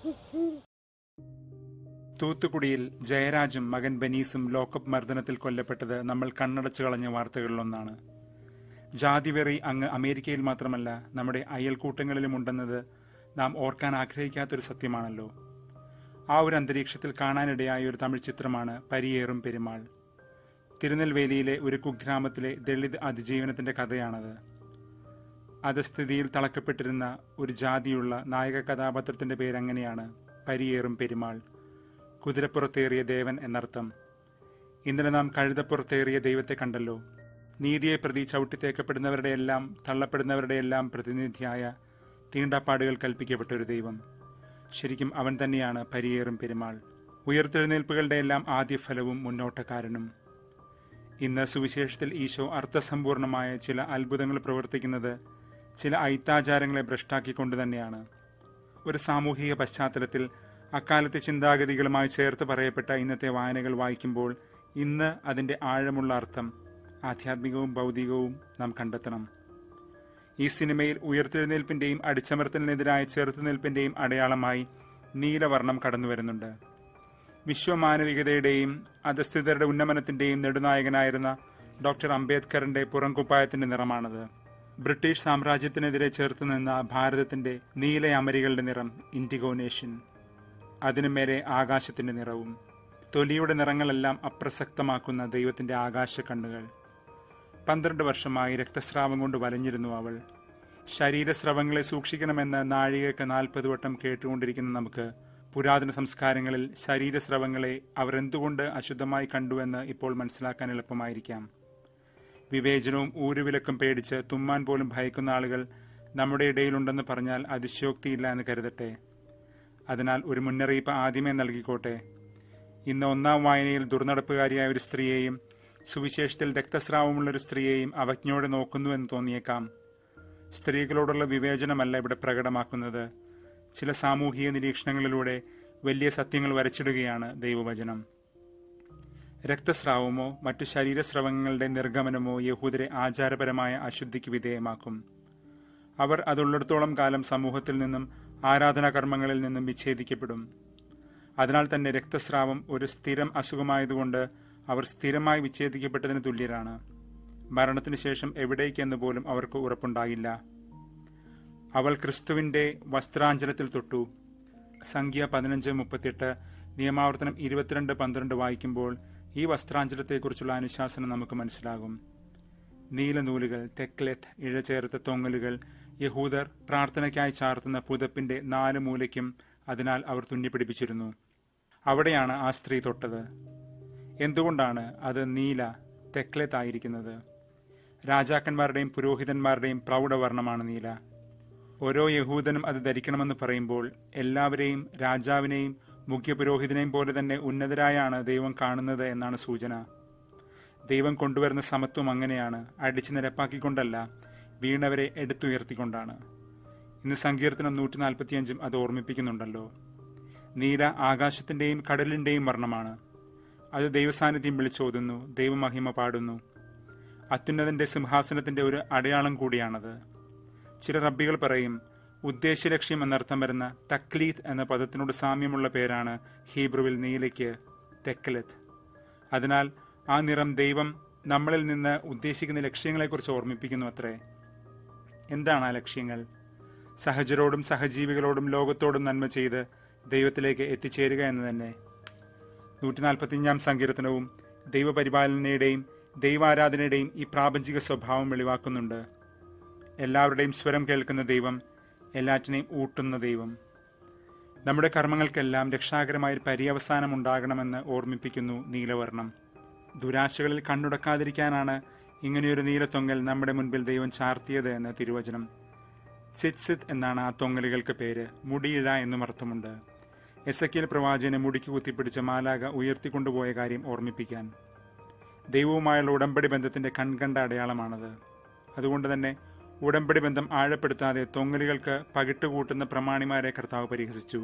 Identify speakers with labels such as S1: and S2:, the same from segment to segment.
S1: തൂത്തുക്കുടിയിൽ ജയരാജും മകൻ ബനീസും ലോക്കപ്പ് മർദ്ദനത്തിൽ കൊല്ലപ്പെട്ടത് നമ്മൾ കണ്ണടച്ചു കളഞ്ഞ വാർത്തകളിലൊന്നാണ് ജാതിവെറി അങ്ങ് അമേരിക്കയിൽ മാത്രമല്ല നമ്മുടെ അയൽക്കൂട്ടങ്ങളിലും ഉണ്ടെന്നത് നാം ഓർക്കാൻ ആഗ്രഹിക്കാത്തൊരു സത്യമാണല്ലോ ആ ഒരു അന്തരീക്ഷത്തിൽ കാണാനിടയായ ഒരു തമിഴ് ചിത്രമാണ് പരിയേറും പെരുമാൾ തിരുനെൽവേലിയിലെ ഒരു കുഗ്രാമത്തിലെ ദളിത് അതിജീവനത്തിന്റെ കഥയാണത് അധസ്ഥിതിയിൽ തളക്കപ്പെട്ടിരുന്ന ഒരു ജാതിയുള്ള നായക കഥാപാത്രത്തിന്റെ പേരങ്ങനെയാണ് പരിയേറും പെരുമാൾ കുതിരപ്പുറത്തേറിയ ദേവൻ എന്നർത്ഥം ഇന്നലെ നാം കഴുതപ്പുറത്തേറിയ ദൈവത്തെ കണ്ടല്ലോ നീതിയെ പ്രതി ചവിട്ടിത്തേക്കപ്പെടുന്നവരുടെയെല്ലാം തള്ളപ്പെടുന്നവരുടെയെല്ലാം പ്രതിനിധിയായ തീണ്ടാപ്പാടുകൾ കൽപ്പിക്കപ്പെട്ട ഒരു ദൈവം ശരിക്കും അവൻ തന്നെയാണ് പരിയേറും പെരുമാൾ ഉയർത്തെഴുന്നേൽപ്പുകളുടെ എല്ലാം ആദ്യഫലവും മുന്നോട്ടക്കാരനും ഇന്ന് സുവിശേഷത്തിൽ ഈശോ അർത്ഥസമ്പൂർണമായ ചില അത്ഭുതങ്ങൾ പ്രവർത്തിക്കുന്നത് ചില ഐത്താചാരങ്ങളെ ഭ്രഷ്ടാക്കിക്കൊണ്ട് തന്നെയാണ് ഒരു സാമൂഹിക പശ്ചാത്തലത്തിൽ അക്കാലത്തെ ചിന്താഗതികളുമായി ചേർത്ത് പറയപ്പെട്ട ഇന്നത്തെ വായനകൾ വായിക്കുമ്പോൾ ഇന്ന് അതിന്റെ ആഴമുള്ള അർത്ഥം ആധ്യാത്മികവും ഭൗതികവും നാം കണ്ടെത്തണം ഈ സിനിമയിൽ ഉയർത്തെഴുന്നേൽപ്പിന്റെയും അടിച്ചമർത്തലിനെതിരായ ചെറുത്തുനിൽപ്പിന്റെയും അടയാളമായി നീലവർണം കടന്നു വരുന്നുണ്ട് വിശ്വമാനവികതയുടെയും അധസ്ഥിതരുടെ ഉന്നമനത്തിന്റെയും നെടുനായകനായിരുന്ന ഡോക്ടർ അംബേദ്കറിന്റെ പുറംകുപ്പായത്തിന്റെ നിറമാണത് ബ്രിട്ടീഷ് സാമ്രാജ്യത്തിനെതിരെ ചേർത്ത് നിന്ന ഭാരതത്തിന്റെ നീല അമരികളുടെ നിറം ഇൻഡിഗോ നേഷൻ അതിനു മേലെ ആകാശത്തിന്റെ നിറവും തൊലിയുടെ നിറങ്ങളെല്ലാം അപ്രസക്തമാക്കുന്ന ദൈവത്തിന്റെ ആകാശ കണ്ണുകൾ പന്ത്രണ്ട് വർഷമായി രക്തസ്രാവം കൊണ്ട് വലഞ്ഞിരുന്നു അവൾ ശരീരസ്രവങ്ങളെ സൂക്ഷിക്കണമെന്ന് നാഴികയ്ക്ക് നാൽപ്പത് വട്ടം കേട്ടുകൊണ്ടിരിക്കുന്ന നമുക്ക് പുരാതന സംസ്കാരങ്ങളിൽ ശരീരസ്രവങ്ങളെ അവർ എന്തുകൊണ്ട് അശുദ്ധമായി കണ്ടുവെന്ന് ഇപ്പോൾ മനസ്സിലാക്കാൻ എളുപ്പമായിരിക്കാം വിവേചനവും ഊരുവിലക്കും പേടിച്ച് തുമ്മാൻ പോലും ഭയക്കുന്ന ആളുകൾ നമ്മുടെ ഇടയിലുണ്ടെന്ന് പറഞ്ഞാൽ അതിശയോക്തിയില്ല എന്ന് കരുതട്ടെ അതിനാൽ ഒരു മുന്നറിയിപ്പ് ആദ്യമേ നൽകിക്കോട്ടെ ഇന്ന് ഒന്നാം വായനയിൽ ദുർനടപ്പുകാരിയായ ഒരു സ്ത്രീയെയും സുവിശേഷത്തിൽ രക്തസ്രാവമുള്ള ഒരു സ്ത്രീയെയും അവജ്ഞയോടെ നോക്കുന്നുവെന്ന് തോന്നിയേക്കാം സ്ത്രീകളോടുള്ള വിവേചനമല്ല ഇവിടെ പ്രകടമാക്കുന്നത് ചില സാമൂഹിക നിരീക്ഷണങ്ങളിലൂടെ വലിയ സത്യങ്ങൾ വരച്ചിടുകയാണ് ദൈവവചനം രക്തസ്രാവമോ മറ്റു ശരീരസ്രവങ്ങളുടെ നിർഗമനമോ യഹൂദരെ ആചാരപരമായ അശുദ്ധിക്ക് വിധേയമാക്കും അവർ അതുള്ളിടത്തോളം കാലം സമൂഹത്തിൽ നിന്നും ആരാധനാകർമ്മങ്ങളിൽ നിന്നും വിച്ഛേദിക്കപ്പെടും അതിനാൽ തന്നെ രക്തസ്രാവം ഒരു സ്ഥിരം അസുഖമായതുകൊണ്ട് അവർ സ്ഥിരമായി വിച്ഛേദിക്കപ്പെട്ടതിന് തുല്യരാണ് മരണത്തിനു ശേഷം എവിടേക്കെന്ന് പോലും അവർക്ക് ഉറപ്പുണ്ടായില്ല അവൾ ക്രിസ്തുവിന്റെ വസ്ത്രാഞ്ചലത്തിൽ തൊട്ടു സംഖ്യ പതിനഞ്ച് മുപ്പത്തിയെട്ട് നിയമാവർത്തനം ഇരുപത്തിരണ്ട് പന്ത്രണ്ട് വായിക്കുമ്പോൾ ഈ വസ്ത്രാഞ്ചലത്തെക്കുറിച്ചുള്ള അനുശാസനം നമുക്ക് മനസ്സിലാകും നീലനൂലുകൾ തെക്ലെത്ത് ഇഴചേർത്ത തൊങ്ങലുകൾ യഹൂദർ പ്രാർത്ഥനയ്ക്കായി ചാർത്തുന്ന പുതപ്പിന്റെ നാല് മൂലയ്ക്കും അതിനാൽ അവർ തുന്നിപ്പിടിപ്പിച്ചിരുന്നു അവിടെയാണ് ആ സ്ത്രീ തൊട്ടത് എന്തുകൊണ്ടാണ് അത് നീല തെക്ലെത്തായിരിക്കുന്നത് രാജാക്കന്മാരുടെയും പുരോഹിതന്മാരുടെയും പ്രൗഢവർണ്ണമാണ് നീല ഓരോ യഹൂദനും അത് ധരിക്കണമെന്ന് പറയുമ്പോൾ എല്ലാവരെയും രാജാവിനെയും മുഖ്യ പുരോഹിതനെയും പോലെ തന്നെ ഉന്നതരായാണ് ദൈവം കാണുന്നത് എന്നാണ് സൂചന ദൈവം കൊണ്ടുവരുന്ന സമത്വം അങ്ങനെയാണ് അടിച്ചു നിരപ്പാക്കിക്കൊണ്ടല്ല വീണവരെ എടുത്തുയർത്തിക്കൊണ്ടാണ് ഇന്ന് സങ്കീർത്തനം നൂറ്റി നാൽപ്പത്തിയഞ്ചും അത് ഓർമ്മിപ്പിക്കുന്നുണ്ടല്ലോ നീല ആകാശത്തിന്റെയും കടലിന്റെയും വർണ്ണമാണ് അത് ദൈവസാന്നിധ്യം വിളിച്ചോതുന്നു ദൈവമഹിമ പാടുന്നു അത്യുന്നതന്റെ സിംഹാസനത്തിന്റെ ഒരു അടയാളം കൂടിയാണത് ചില റബ്ബികൾ പറയും ഉദ്ദേശ്യലക്ഷ്യം എന്നർത്ഥം വരുന്ന തക്ലീത്ത് എന്ന പദത്തിനോട് സാമ്യമുള്ള പേരാണ് ഹീബ്രുവിൽ നീലയ്ക്ക് തെക്കലത്ത് അതിനാൽ ആ നിറം ദൈവം നമ്മളിൽ നിന്ന് ഉദ്ദേശിക്കുന്ന ലക്ഷ്യങ്ങളെക്കുറിച്ച് ഓർമ്മിപ്പിക്കുന്നു അത്രേ എന്താണ് ആ ലക്ഷ്യങ്ങൾ സഹജരോടും സഹജീവികളോടും ലോകത്തോടും നന്മ ചെയ്ത് ദൈവത്തിലേക്ക് എത്തിച്ചേരുക എന്ന് തന്നെ നൂറ്റി നാൽപ്പത്തിയഞ്ചാം സങ്കീർത്തനവും ദൈവപരിപാലനയുടെയും ദൈവാരാധനയുടെയും ഈ പ്രാപഞ്ചിക സ്വഭാവം വെളിവാക്കുന്നുണ്ട് എല്ലാവരുടെയും സ്വരം കേൾക്കുന്ന ദൈവം എല്ലാറ്റിനെയും ഊട്ടുന്ന ദൈവം നമ്മുടെ കർമ്മങ്ങൾക്കെല്ലാം രക്ഷാകരമായ ഒരു പര്യവസാനം ഉണ്ടാകണമെന്ന് ഓർമ്മിപ്പിക്കുന്നു നീലവർണം ദുരാശകളിൽ കണ്ണുടക്കാതിരിക്കാനാണ് ഇങ്ങനെയൊരു നീലത്തൊങ്ങൽ നമ്മുടെ മുൻപിൽ ദൈവം ചാർത്തിയത് എന്ന് തിരുവചനം സിത് സിത് എന്നാണ് ആ തൊങ്ങലുകൾക്ക് പേര് മുടിയിഴ എന്നും അർത്ഥമുണ്ട് എസക്കിയൽ പ്രവാചകനെ മുടിക്ക് കുത്തിപ്പിടിച്ച മാലാക ഉയർത്തിക്കൊണ്ടുപോയ കാര്യം ഓർമ്മിപ്പിക്കാൻ ദൈവവുമായുള്ള ഉടമ്പടി ബന്ധത്തിന്റെ കൺകണ്ട അടയാളമാണത് അതുകൊണ്ട് തന്നെ ഉടമ്പടി ബന്ധം ആഴപ്പെടുത്താതെ തൊങ്ങലുകൾക്ക് പകിട്ട് കൂട്ടുന്ന പ്രമാണിമാരെ കർത്താവ് പരിഹസിച്ചു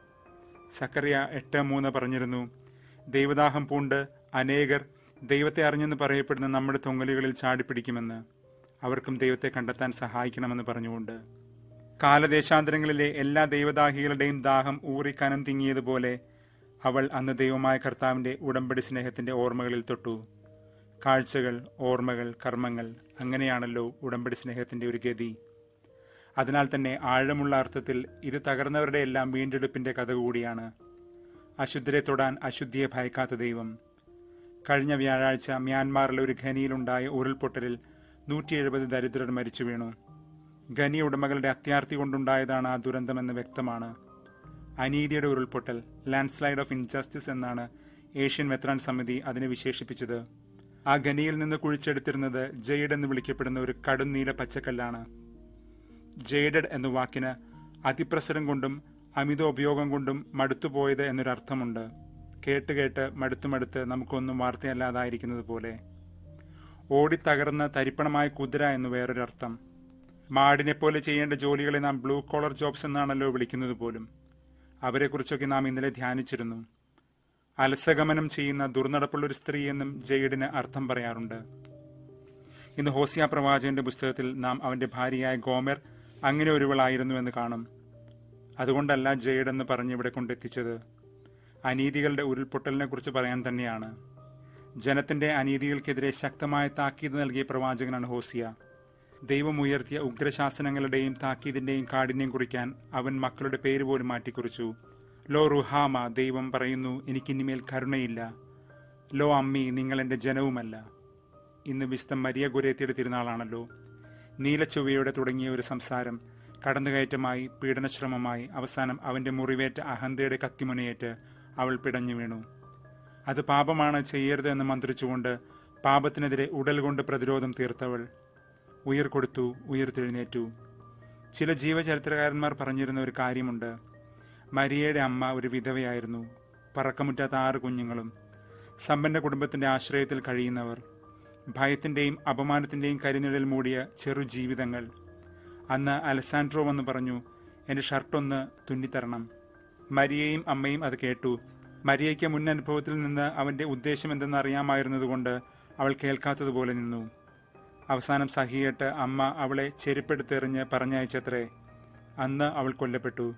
S1: സക്കറിയ എട്ട് മൂന്ന് പറഞ്ഞിരുന്നു ദൈവദാഹം പൂണ്ട് അനേകർ ദൈവത്തെ അറിഞ്ഞെന്ന് പറയപ്പെടുന്ന നമ്മുടെ തൊങ്ങലുകളിൽ ചാടിപ്പിടിക്കുമെന്ന് അവർക്കും ദൈവത്തെ കണ്ടെത്താൻ സഹായിക്കണമെന്ന് പറഞ്ഞുകൊണ്ട് കാലദേശാന്തരങ്ങളിലെ എല്ലാ ദൈവദാഹികളുടെയും ദാഹം ഊറിക്കനം തിങ്ങിയതുപോലെ അവൾ അന്ന് ദൈവമായ കർത്താവിന്റെ ഉടമ്പടി സ്നേഹത്തിന്റെ ഓർമ്മകളിൽ തൊട്ടു കാഴ്ചകൾ ഓർമ്മകൾ കർമ്മങ്ങൾ അങ്ങനെയാണല്ലോ ഉടമ്പടി സ്നേഹത്തിന്റെ ഒരു ഗതി അതിനാൽ തന്നെ ആഴമുള്ള അർത്ഥത്തിൽ ഇത് തകർന്നവരുടെ എല്ലാം വീണ്ടെടുപ്പിന്റെ കഥ കൂടിയാണ് അശുദ്ധരെ തൊടാൻ അശുദ്ധിയെ ഭയക്കാത്ത ദൈവം കഴിഞ്ഞ വ്യാഴാഴ്ച മ്യാൻമാറിലെ ഒരു ഖനിയിലുണ്ടായ ഉരുൾപൊട്ടലിൽ നൂറ്റി എഴുപത് ദരിദ്രർ മരിച്ചു വീണു ഖനി ഉടമകളുടെ അത്യാർത്തി കൊണ്ടുണ്ടായതാണ് ആ ദുരന്തമെന്ന് വ്യക്തമാണ് അനീതിയുടെ ഉരുൾപൊട്ടൽ ലാൻഡ്സ്ലൈഡ് ഓഫ് ഇൻജസ്റ്റിസ് എന്നാണ് ഏഷ്യൻ വെത്രാൻ സമിതി അതിനെ വിശേഷിപ്പിച്ചത് ആ ഖനിയിൽ നിന്ന് കുഴിച്ചെടുത്തിരുന്നത് ജെയ്ഡ് എന്ന് വിളിക്കപ്പെടുന്ന ഒരു കടും നീല പച്ചക്കല്ലാണ് ജെയ്ഡഡ് എന്ന വാക്കിന് അതിപ്രസരം കൊണ്ടും അമിത ഉപയോഗം കൊണ്ടും മടുത്തുപോയത് എന്നൊരർത്ഥമുണ്ട് കേട്ട് കേട്ട് മടുത്ത് മടുത്ത് നമുക്കൊന്നും വാർത്തയല്ലാതായിരിക്കുന്നത് പോലെ ഓടിത്തകർന്ന തരിപ്പണമായ കുതിര എന്ന് വേറൊരർത്ഥം മാടിനെ പോലെ ചെയ്യേണ്ട ജോലികളെ നാം ബ്ലൂ കോളർ ജോബ്സ് എന്നാണല്ലോ വിളിക്കുന്നത് പോലും അവരെക്കുറിച്ചൊക്കെ നാം ഇന്നലെ ധ്യാനിച്ചിരുന്നു അലസഗമനം ചെയ്യുന്ന ദുർനടപ്പുള്ള ഒരു സ്ത്രീ എന്നും ജെയ്ഡിന് അർത്ഥം പറയാറുണ്ട് ഇന്ന് ഹോസിയ പ്രവാചകന്റെ പുസ്തകത്തിൽ നാം അവന്റെ ഭാര്യയായ ഗോമർ അങ്ങനെ ഒരുവളായിരുന്നു എന്ന് കാണും അതുകൊണ്ടല്ല ജെയ്ഡ് എന്ന് പറഞ്ഞ് ഇവിടെ കൊണ്ടെത്തിച്ചത് അനീതികളുടെ ഉരുൾപൊട്ടലിനെ കുറിച്ച് പറയാൻ തന്നെയാണ് ജനത്തിന്റെ അനീതികൾക്കെതിരെ ശക്തമായ താക്കീത് നൽകിയ പ്രവാചകനാണ് ഹോസിയ ദൈവം ഉയർത്തിയ ഉഗ്രശാസനങ്ങളുടെയും താക്കീതിന്റെയും കാഠിന്യം കുറിക്കാൻ അവൻ മക്കളുടെ പേര് പോലും മാറ്റിക്കുറിച്ചു ലോ റുഹാമ ദൈവം പറയുന്നു എനിക്കിനിമേൽ കരുണയില്ല ലോ അമ്മി നിങ്ങൾ എന്റെ ജനവുമല്ല ഇന്ന് വിശുദ്ധ മരിയ ഗുരേത്തിയുടെ തിരുനാളാണല്ലോ നീലച്ചുവയോടെ തുടങ്ങിയ ഒരു സംസാരം കടന്നുകയറ്റമായി പീഡനശ്രമമായി അവസാനം അവന്റെ മുറിവേറ്റ അഹന്തയുടെ കത്തിമുനയേറ്റ് അവൾ പിടഞ്ഞു വീണു അത് പാപമാണ് ചെയ്യരുത് എന്ന് മന്ത്രിച്ചുകൊണ്ട് പാപത്തിനെതിരെ ഉടൽ കൊണ്ട് പ്രതിരോധം തീർത്തവൾ ഉയർ കൊടുത്തു ഉയർത്തെഴുന്നേറ്റു ചില ജീവചരിത്രകാരന്മാർ പറഞ്ഞിരുന്ന ഒരു കാര്യമുണ്ട് മരിയയുടെ അമ്മ ഒരു വിധവയായിരുന്നു പറക്കമുറ്റാത്ത ആറ് കുഞ്ഞുങ്ങളും സമ്പന്ന കുടുംബത്തിന്റെ ആശ്രയത്തിൽ കഴിയുന്നവർ ഭയത്തിന്റെയും അപമാനത്തിന്റെയും കരിനിഴൽ മൂടിയ ചെറു ജീവിതങ്ങൾ അന്ന് അലസാൻഡ്രോ വന്ന് പറഞ്ഞു എന്റെ ഷർട്ടൊന്ന് തുന്നിത്തരണം മരിയയും അമ്മയും അത് കേട്ടു മരിയയ്ക്ക് മുൻ അനുഭവത്തിൽ നിന്ന് അവന്റെ ഉദ്ദേശം എന്തെന്ന് അറിയാമായിരുന്നതുകൊണ്ട് അവൾ കേൾക്കാത്തതുപോലെ നിന്നു അവസാനം സഹിയേട്ട് അമ്മ അവളെ ചെരുപ്പെടുത്തെറിഞ്ഞ് പറഞ്ഞയച്ചത്രേ അന്ന് അവൾ കൊല്ലപ്പെട്ടു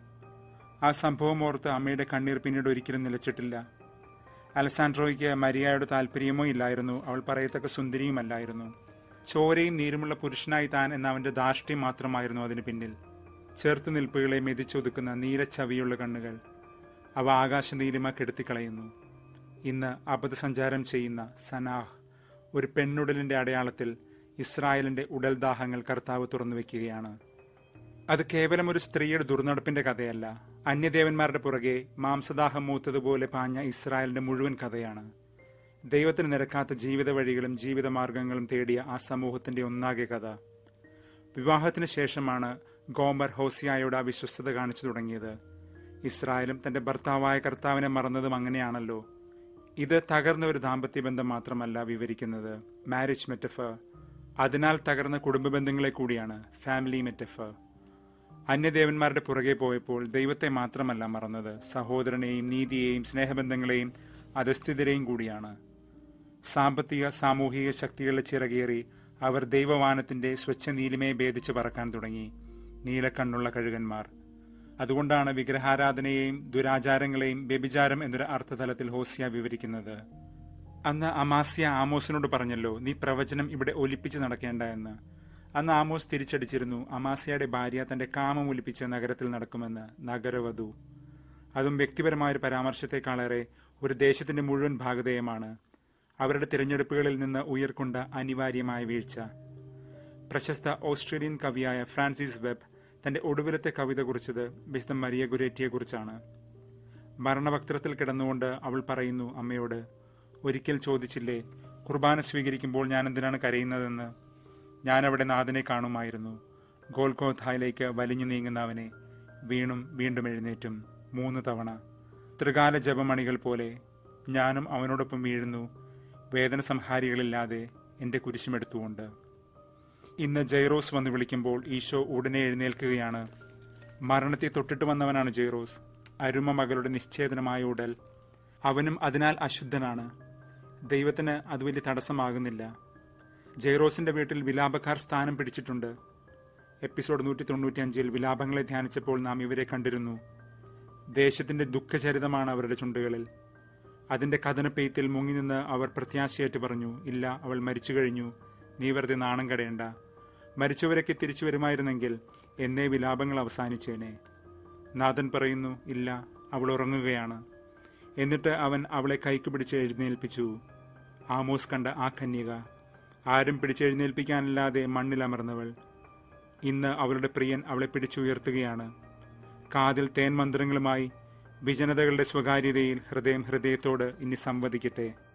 S1: ആ സംഭവം ഓർത്ത് അമ്മയുടെ കണ്ണീർ പിന്നീട് ഒരിക്കലും നിലച്ചിട്ടില്ല അലസാൻഡ്രോയ്ക്ക് മരിയയുടെ താല്പര്യമോ ഇല്ലായിരുന്നു അവൾ പറയത്തക്ക സുന്ദരിയുമല്ലായിരുന്നു ചോരയും നീരുമുള്ള പുരുഷനായി താൻ എന്ന അവന്റെ ധാർഷ്ട്യം മാത്രമായിരുന്നു അതിന് പിന്നിൽ ചേർത്തു നിൽപ്പുകളെ മെതിച്ചൊതുക്കുന്ന നീലച്ചവിയുള്ള കണ്ണുകൾ അവ ആകാശ നീലിമ കെടുത്തിക്കളയുന്നു ഇന്ന് അബദ്ധസഞ്ചാരം ചെയ്യുന്ന സനാഹ് ഒരു പെണ്ണുടലിന്റെ അടയാളത്തിൽ ഇസ്രായേലിന്റെ ഉടൽദാഹങ്ങൾ കർത്താവ് തുറന്നു വെക്കുകയാണ് അത് കേവലം ഒരു സ്ത്രീയുടെ ദുർനടപ്പിന്റെ കഥയല്ല അന്യദേവന്മാരുടെ പുറകെ മാംസദാഹം മൂത്തതുപോലെ പാഞ്ഞ ഇസ്രായേലിന്റെ മുഴുവൻ കഥയാണ് ദൈവത്തിന് നിരക്കാത്ത ജീവിത വഴികളും ജീവിതമാർഗങ്ങളും തേടിയ ആ സമൂഹത്തിന്റെ ഒന്നാകെ കഥ വിവാഹത്തിന് ശേഷമാണ് ഗോമർ ഹോസിയായോട് ആ വിശ്വസ്തത കാണിച്ചു തുടങ്ങിയത് ഇസ്രായേലും തന്റെ ഭർത്താവായ കർത്താവിനെ മറന്നതും അങ്ങനെയാണല്ലോ ഇത് തകർന്ന ഒരു ദാമ്പത്യ ബന്ധം മാത്രമല്ല വിവരിക്കുന്നത് മാരേജ് മെറ്റഫർ അതിനാൽ തകർന്ന കുടുംബ ബന്ധങ്ങളെ കൂടിയാണ് ഫാമിലി മെറ്റഫർ അന്യദേവന്മാരുടെ പുറകെ പോയപ്പോൾ ദൈവത്തെ മാത്രമല്ല മറന്നത് സഹോദരനെയും നീതിയെയും സ്നേഹബന്ധങ്ങളെയും അധസ്ഥിതരെയും കൂടിയാണ് സാമ്പത്തിക സാമൂഹിക ശക്തികളുടെ ചിറകേറി അവർ ദൈവവാനത്തിന്റെ സ്വച്ഛ നീലിമയെ ഭേദിച്ച് പറക്കാൻ തുടങ്ങി നീലക്കണ്ണുള്ള കഴുകന്മാർ അതുകൊണ്ടാണ് വിഗ്രഹാരാധനയെയും ദുരാചാരങ്ങളെയും വ്യഭിചാരം എന്നൊരു അർത്ഥതലത്തിൽ ഹോസിയ വിവരിക്കുന്നത് അന്ന് അമാസ്യ ആമോസിനോട് പറഞ്ഞല്ലോ നീ പ്രവചനം ഇവിടെ ഒലിപ്പിച്ച് നടക്കേണ്ട എന്ന് അന്ന് ആമോസ് തിരിച്ചടിച്ചിരുന്നു അമാസ്യയുടെ ഭാര്യ തന്റെ കാമം ഒലിപ്പിച്ച് നഗരത്തിൽ നടക്കുമെന്ന് നഗരവധു അതും വ്യക്തിപരമായ ഒരു പരാമർശത്തെക്കാളേറെ ഒരു ദേശത്തിന്റെ മുഴുവൻ ഭാഗധേയമാണ് അവരുടെ തിരഞ്ഞെടുപ്പുകളിൽ നിന്ന് ഉയർക്കൊണ്ട അനിവാര്യമായ വീഴ്ച പ്രശസ്ത ഓസ്ട്രേലിയൻ കവിയായ ഫ്രാൻസിസ് വെബ് തന്റെ ഒടുവിലത്തെ കവിത കുറിച്ചത് വിശുദ്ധ മരിയ ഗുരേറ്റിയെക്കുറിച്ചാണ് മരണവക്ത്രത്തിൽ കിടന്നുകൊണ്ട് അവൾ പറയുന്നു അമ്മയോട് ഒരിക്കൽ ചോദിച്ചില്ലേ കുർബാന സ്വീകരിക്കുമ്പോൾ ഞാൻ എന്തിനാണ് കരയുന്നതെന്ന് ഞാൻ അവിടെ നാഥനെ കാണുമായിരുന്നു ഗോൽഗോഥായിലേക്ക് വലിഞ്ഞു നീങ്ങുന്ന അവനെ വീണും വീണ്ടും എഴുന്നേറ്റും മൂന്ന് തവണ ത്രികാല ജപമണികൾ പോലെ ഞാനും അവനോടൊപ്പം വീഴുന്നു വേദന സംഹാരികളില്ലാതെ എൻ്റെ കുരിശുമെടുത്തുകൊണ്ട് ഇന്ന് ജൈറോസ് വന്ന് വിളിക്കുമ്പോൾ ഈശോ ഉടനെ എഴുന്നേൽക്കുകയാണ് മരണത്തെ തൊട്ടിട്ട് വന്നവനാണ് ജൈറോസ് അരുമ മകളുടെ നിശ്ചേതനമായ ഉടൽ അവനും അതിനാൽ അശുദ്ധനാണ് ദൈവത്തിന് അത് വലിയ തടസ്സമാകുന്നില്ല ജൈറോസിന്റെ വീട്ടിൽ വിലാപക്കാർ സ്ഥാനം പിടിച്ചിട്ടുണ്ട് എപ്പിസോഡ് നൂറ്റി തൊണ്ണൂറ്റിയഞ്ചിൽ വിലാപങ്ങളെ ധ്യാനിച്ചപ്പോൾ നാം ഇവരെ കണ്ടിരുന്നു ദേശത്തിന്റെ ദുഃഖചരിതമാണ് അവരുടെ ചുണ്ടുകളിൽ അതിന്റെ കഥനപ്പെയ്ത്തിൽ മുങ്ങി നിന്ന് അവർ പ്രത്യാശയായിട്ട് പറഞ്ഞു ഇല്ല അവൾ മരിച്ചു കഴിഞ്ഞു നീ വെറുതെ നാണം കടയണ്ട മരിച്ചവരൊക്കെ തിരിച്ചു വരുമായിരുന്നെങ്കിൽ എന്നേ വിലാപങ്ങൾ അവസാനിച്ചേനെ നാഥൻ പറയുന്നു ഇല്ല അവൾ ഉറങ്ങുകയാണ് എന്നിട്ട് അവൻ അവളെ കൈക്ക് പിടിച്ച് എഴുന്നേൽപ്പിച്ചു ആമോസ് കണ്ട ആ കന്യക ആരും പിടിച്ചെഴുന്നേൽപ്പിക്കാനില്ലാതെ മണ്ണിലമർന്നവൾ ഇന്ന് അവളുടെ പ്രിയൻ അവളെ പിടിച്ചുയർത്തുകയാണ് കാതിൽ തേൻ മന്ത്രങ്ങളുമായി വിജനതകളുടെ സ്വകാര്യതയിൽ ഹൃദയം ഹൃദയത്തോട് ഇനി സംവദിക്കട്ടെ